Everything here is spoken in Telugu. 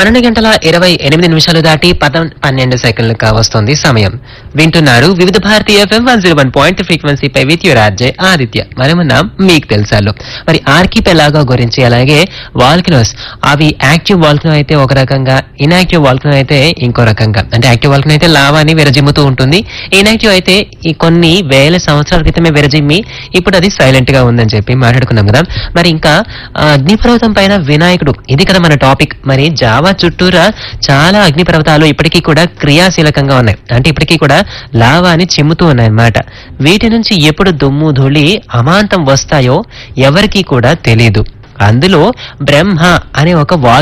పన్నెండు గంటల ఇరవై ఎనిమిది నిమిషాలు దాటి పద పన్నెండు సెకండ్లు కావస్తుంది సమయం వింటున్నారు Vividh Bharati FM one zero one point ఫ్రీక్వెన్సీపై విత్ యువర్ ఆర్జే ఆదిత్య మనమున్నాం మీకు తెలుసాలు మరి ఆర్కిపెలాగో గురించి అలాగే వాల్కనోస్ అవి యాక్టివ్ వాల్కనో అయితే ఒక రకంగా ఇన్యాక్టివ్ వాల్కనో అయితే ఇంకో రకంగా అంటే యాక్టివ్ వాల్కనో అయితే లావాని విరజిమ్ముతూ ఉంటుంది ఇన్యాక్టివ్ అయితే ఈ కొన్ని వేల సంవత్సరాల క్రితమే విరజిమ్మి ఇప్పుడు అది సైలెంట్ గా ఉందని చెప్పి మాట్లాడుకున్నాం కదా మరి ఇంకా ఆ, అగ్నిపర్వతం పైన వినాయకుడు ఇది కదా మన టాపిక్ మరి జావా చుట్టూరా చాలా అగ్నిపర్వతాలు ఇప్పటికీ కూడా క్రియాశీలకంగా ఉన్నాయి అంటే ఇప్పటికీ కూడా లావాని చిమ్ముతూ ఉన్నాయి అన్నమాట వీటి నుంచి ఎప్పుడు దుమ్ము ధూళి అమాంతం వస్తాయో ఎవరికీ కూడా తెలియదు అందులో బ్రహ్మ అనే ఒక వాల్